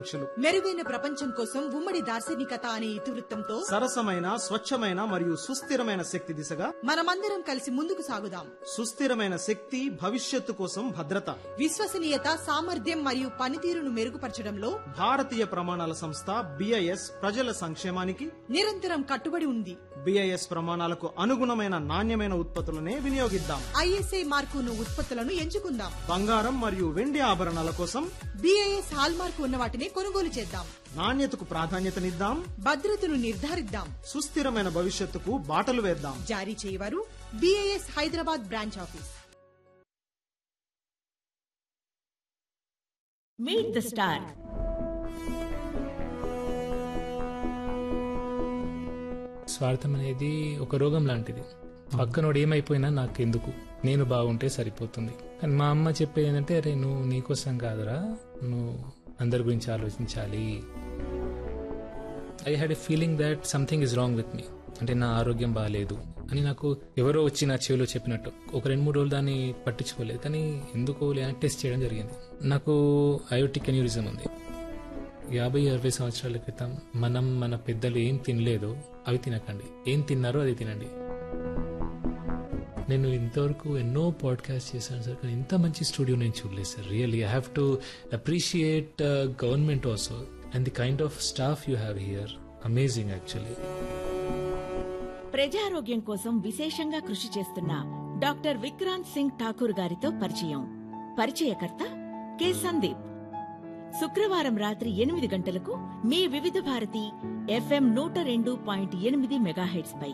పరీక్షలు మెరుగైన ప్రపంచం కోసం ఉమ్మడి దార్శనికత అనే ఇతివృత్తంతో సరసమైన స్వచ్ఛమైన మరియు సుస్థిరమైన శక్తి దిశగా మనమందరం కలిసి ముందుకు సాగుదాం సుస్థిరమైన శక్తి భవిష్యత్తు కోసం భద్రత విశ్వసనీయత సామర్థ్యం మరియు పనితీరును మెరుగుపరచడంలో భారతీయ ప్రమాణాల సంస్థ బిఐఎస్ ప్రజల సంక్షేమానికి నిరంతరం కట్టుబడి ఉంది బిఐఎస్ ప్రమాణాలకు అనుగుణమైన నాణ్యమైన ఉత్పత్తులనే వినియోగిద్దాం ఐఎస్ఐ మార్కును ఉత్పత్తులను ఎంచుకుందాం బంగారం మరియు వెండి ఆభరణాల కోసం బిఐఎస్ హాల్ మార్కు ఉన్న వాటిని కొనుగోలు చేద్దాం నాణ్యతకు ప్రాధాన్యతనిద్దాం భద్రతను నిర్ధారిద్దాం సుస్థిరమైన భవిష్యత్తుకు బాటలు వేద్దాం జారీ చేయవారు BIS Hyderabad branch office Meet the Star. స్వార్థం అనేది ఒక రోగం లాంటిది పక్కనోడు ఏమైపోయినా నాకు ఎందుకు నేను బాగుంటే సరిపోతుంది కానీ మా అమ్మ చెప్పేది ఏంటంటే అరే నువ్వు నీకోసం కాదురా నువ్వు అందరి గురించి ఆలోచించాలి I had a feeling that something is wrong with me అంటే నా ఆరోగ్యం బాగాలేదు అని నాకు ఎవరో వచ్చి నా చెవిలో చెప్పినట్టు ఒక రెండు మూడు రోజులు దాన్ని పట్టించుకోలేదు కానీ ఎందుకు లేని టెస్ట్ చేయడం జరిగింది నాకు అయోటిక్ అన్యూరిజం ఉంది యాభై అరవై సంవత్సరాల క్రితం మనం మన పెద్దలు ఏం తినలేదో అవి తినకండి ఏం తిన్నారో అది తినండి నేను ఇంతవరకు ఎన్నో పాడ్కాస్ట్ చేశాను సార్ కానీ ఇంత మంచి స్టూడియో నేను చూడలేదు sir really I have to appreciate government also and the kind of staff you have here amazing actually ప్రజారోగ్యం కోసం విశేషంగా కృషి చేస్తున్న డాక్టర్ విక్రాంత్ సింగ్ ఠాకూర్ గారితో పరిచయం పరిచయకర్త కె సందీప్ శుక్రవారం రాత్రి ఎనిమిది గంటలకు మీ వివిధ భారతి ఎఫ్ఎం నూట రెండు పాయింట్ ఎనిమిది మెగాహెట్స్ పై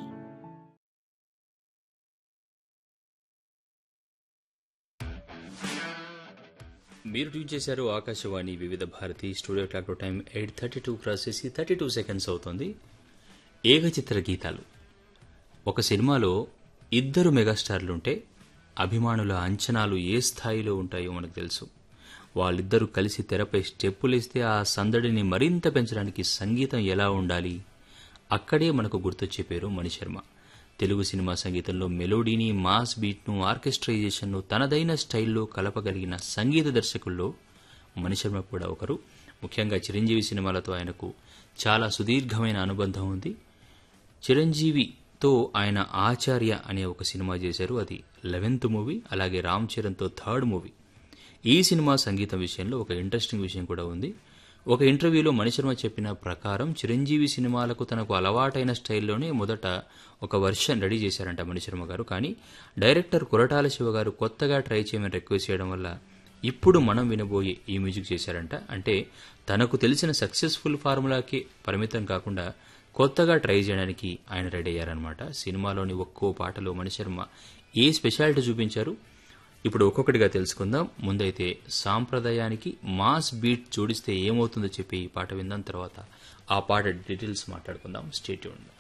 మీరు ట్యూన్ చేశారు Akashvani Vividh Bharati studio clock time eight thirty two cross చేసి థర్టీ టూ సెకండ్స్ అవుతుంది ఏకచిత్ర గీతాలు ఒక సినిమాలో ఇద్దరు మెగాస్టార్లుంటే అభిమానుల అంచనాలు ఏ స్థాయిలో ఉంటాయో మనకు తెలుసు వాళ్ళిద్దరూ కలిసి తెరపై స్టెప్పులేస్తే ఆ సందడిని మరింత పెంచడానికి సంగీతం ఎలా ఉండాలి అక్కడే మనకు గుర్తొచ్చే పేరు మణిశర్మ తెలుగు సినిమా సంగీతంలో మెలోడీని మాస్ బీట్ను ఆర్కెస్ట్రైజేషన్ను తనదైన స్టైల్లో కలపగలిగిన సంగీత దర్శకుల్లో మణిశర్మ కూడా ఒకరు ముఖ్యంగా చిరంజీవి సినిమాలతో ఆయనకు చాలా సుదీర్ఘమైన అనుబంధం ఉంది చిరంజీవితో ఆయన ఆచార్య అనే ఒక సినిమా చేశారు అది లెవెన్త్ మూవీ అలాగే రామ్ చరణ్తో థర్డ్ మూవీ ఈ సినిమా సంగీతం విషయంలో ఒక ఇంట్రెస్టింగ్ విషయం కూడా ఉంది ఒక ఇంటర్వ్యూలో మణిశర్మ చెప్పిన ప్రకారం చిరంజీవి సినిమాలకు తనకు అలవాటైన స్టైల్లోనే మొదట ఒక వర్షన్ రెడీ చేశారంట మణిశర్మ గారు కానీ డైరెక్టర్ కొరటాల శివ గారు కొత్తగా ట్రై చేయమని రిక్వెస్ట్ చేయడం వల్ల ఇప్పుడు మనం వినబోయే ఈ మ్యూజిక్ చేశారంట అంటే తనకు తెలిసిన సక్సెస్ఫుల్ ఫార్ములాకి పరిమితం కాకుండా కొత్తగా ట్రై చేయడానికి ఆయన రెడీ అయ్యారనమాట సినిమాలోని ఒక్కో పాటలో మణిశర్మ ఏ స్పెషాలిటీ చూపించారు ఇప్పుడు ఒక్కొక్కటిగా తెలుసుకుందాం ముందైతే సాంప్రదాయానికి మాస్ బీట్ జోడిస్తే ఏమవుతుందో చెప్పి ఈ పాట విందాం తర్వాత ఆ పాట డీటెయిల్స్ మాట్లాడుకుందాం స్టేట్యూన్